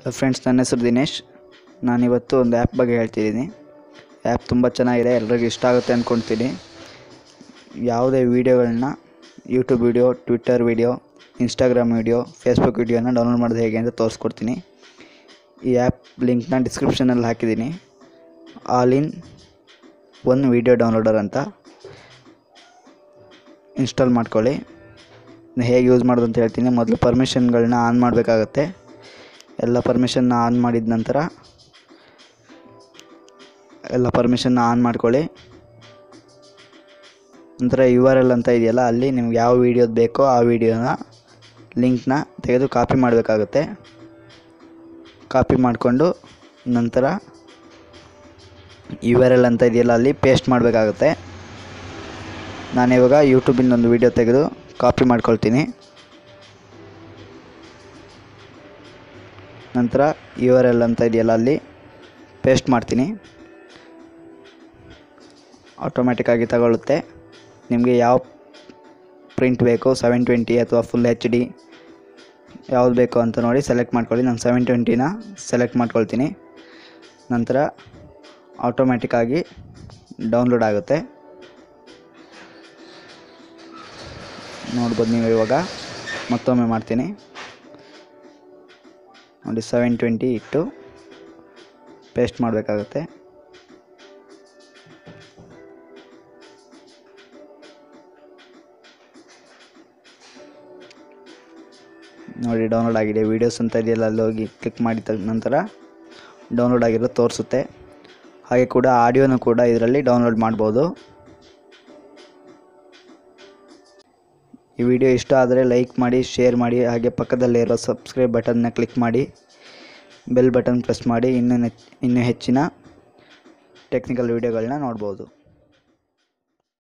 hello friends ನನ್ನ ಹೆಸರು ದಿನೇಶ್ ನಾನಿವತ್ತು ಒಂದು ಆ್ಯಪ್ ಬಗ್ಗೆ ಹೇಳ್ತಿದ್ದೀನಿ ಆ್ಯಪ್ ತುಂಬ ಚೆನ್ನಾಗಿದೆ ಎಲ್ರಿಗೂ ಇಷ್ಟ ಆಗುತ್ತೆ ಅಂದ್ಕೊಳ್ತೀನಿ ಯಾವುದೇ ವೀಡಿಯೋಗಳನ್ನ YouTube video Twitter video Instagram video Facebook ವೀಡಿಯೋನ ಡೌನ್ಲೋಡ್ ಮಾಡೋದು ಹೇಗೆ ಅಂತ ತೋರಿಸ್ಕೊಡ್ತೀನಿ ಈ ಆ್ಯಪ್ ಲಿಂಕ್ನ ಡಿಸ್ಕ್ರಿಪ್ಷನಲ್ಲಿ ಹಾಕಿದ್ದೀನಿ all in one video downloader ಅಂತ ಇನ್ಸ್ಟಾಲ್ ಮಾಡ್ಕೊಳ್ಳಿ ಇನ್ನು ಹೇಗೆ ಯೂಸ್ ಮಾಡೋದು ಅಂತ ಹೇಳ್ತೀನಿ ಮೊದಲು ಪರ್ಮಿಷನ್ಗಳನ್ನ ಆನ್ ಮಾಡಬೇಕಾಗತ್ತೆ ಎಲ್ಲ ಪರ್ಮಿಷನ್ನ ಆನ್ ಮಾಡಿದ ನಂತರ ಎಲ್ಲ ಪರ್ಮಿಷನ್ನ ಆನ್ ಮಾಡ್ಕೊಳ್ಳಿ ನಂತರ ಯು ಆರ್ ಎಲ್ ಅಂತ ಇದೆಯಲ್ಲ ಅಲ್ಲಿ ನಿಮ್ಗೆ ಯಾವ ವೀಡಿಯೋದು ಬೇಕೋ ಆ ವೀಡಿಯೋನ ಲಿಂಕ್ನ ತೆಗೆದು ಕಾಪಿ ಮಾಡಬೇಕಾಗುತ್ತೆ ಕಾಪಿ ಮಾಡಿಕೊಂಡು ನಂತರ ಯು ಆರ್ ಎಲ್ ಅಂತ ಇದೆಯಲ್ಲ ಅಲ್ಲಿ ಪೇಸ್ಟ್ ಮಾಡಬೇಕಾಗುತ್ತೆ ನಾನಿವಾಗ ಯೂಟ್ಯೂಬಿಂದ ಒಂದು ವೀಡಿಯೋ ತೆಗೆದು ಕಾಪಿ ಮಾಡ್ಕೊಳ್ತೀನಿ ನಂತರ ಯು ಆರ್ ಎಲ್ ಅಂತ ಇದೆಯಲ್ಲ ಅಲ್ಲಿ ಪೇಸ್ಟ್ ಮಾಡ್ತೀನಿ ಆಟೋಮ್ಯಾಟಿಕ್ಕಾಗಿ ತಗೊಳ್ಳುತ್ತೆ ನಿಮಗೆ ಯಾವ ಪ್ರಿಂಟ್ ಬೇಕು ಸೆವೆನ್ ಟ್ವೆಂಟಿ ಅಥವಾ ಫುಲ್ ಎಚ್ ಡಿ ಯಾವ್ದು ಬೇಕು ಅಂತ ನೋಡಿ ಸೆಲೆಕ್ಟ್ ಮಾಡ್ಕೊಳ್ಳಿ ನಾನು ಸೆವೆನ್ ಟ್ವೆಂಟಿನ ಸೆಲೆಕ್ಟ್ ಮಾಡ್ಕೊಳ್ತೀನಿ ನಂತರ ಆಟೋಮ್ಯಾಟಿಕ್ಕಾಗಿ ಡೌನ್ಲೋಡ್ ಆಗುತ್ತೆ ನೋಡ್ಬೋದು ನೀವು ಇವಾಗ ಮತ್ತೊಮ್ಮೆ ಮಾಡ್ತೀನಿ ನೋಡಿ ಸೆವೆನ್ ಟ್ವೆಂಟಿ ಇಟ್ಟು ಪೇಸ್ಟ್ ಮಾಡಬೇಕಾಗುತ್ತೆ ನೋಡಿ ಡೌನ್ಲೋಡ್ ಆಗಿದೆ ವೀಡಿಯೋಸ್ ಅಂತ ಇದೆಯಲ್ಲ ಅಲ್ಲಿ ಹೋಗಿ ಕ್ಲಿಕ್ ಮಾಡಿದ ನಂತರ ಡೌನ್ಲೋಡ್ ಆಗಿರೋದು ತೋರಿಸುತ್ತೆ ಹಾಗೆ ಕೂಡ ಆಡಿಯೋನು ಕೂಡ ಇದರಲ್ಲಿ ಡೌನ್ಲೋಡ್ ಮಾಡ್ಬೋದು ಈ ವಿಡಿಯೋ ಇಷ್ಟ ಆದರೆ ಲೈಕ್ ಮಾಡಿ ಶೇರ್ ಮಾಡಿ ಹಾಗೆ ಪಕ್ಕದಲ್ಲಿರೋ ಸಬ್ಸ್ಕ್ರೈಬ್ ಬಟನ್ನ ಕ್ಲಿಕ್ ಮಾಡಿ ಬೆಲ್ ಬಟನ್ ಪ್ರೆಸ್ ಮಾಡಿ ಇನ್ನೂ ಇನ್ನೂ ಹೆಚ್ಚಿನ ಟೆಕ್ನಿಕಲ್ ವೀಡಿಯೋಗಳನ್ನ ನೋಡ್ಬೋದು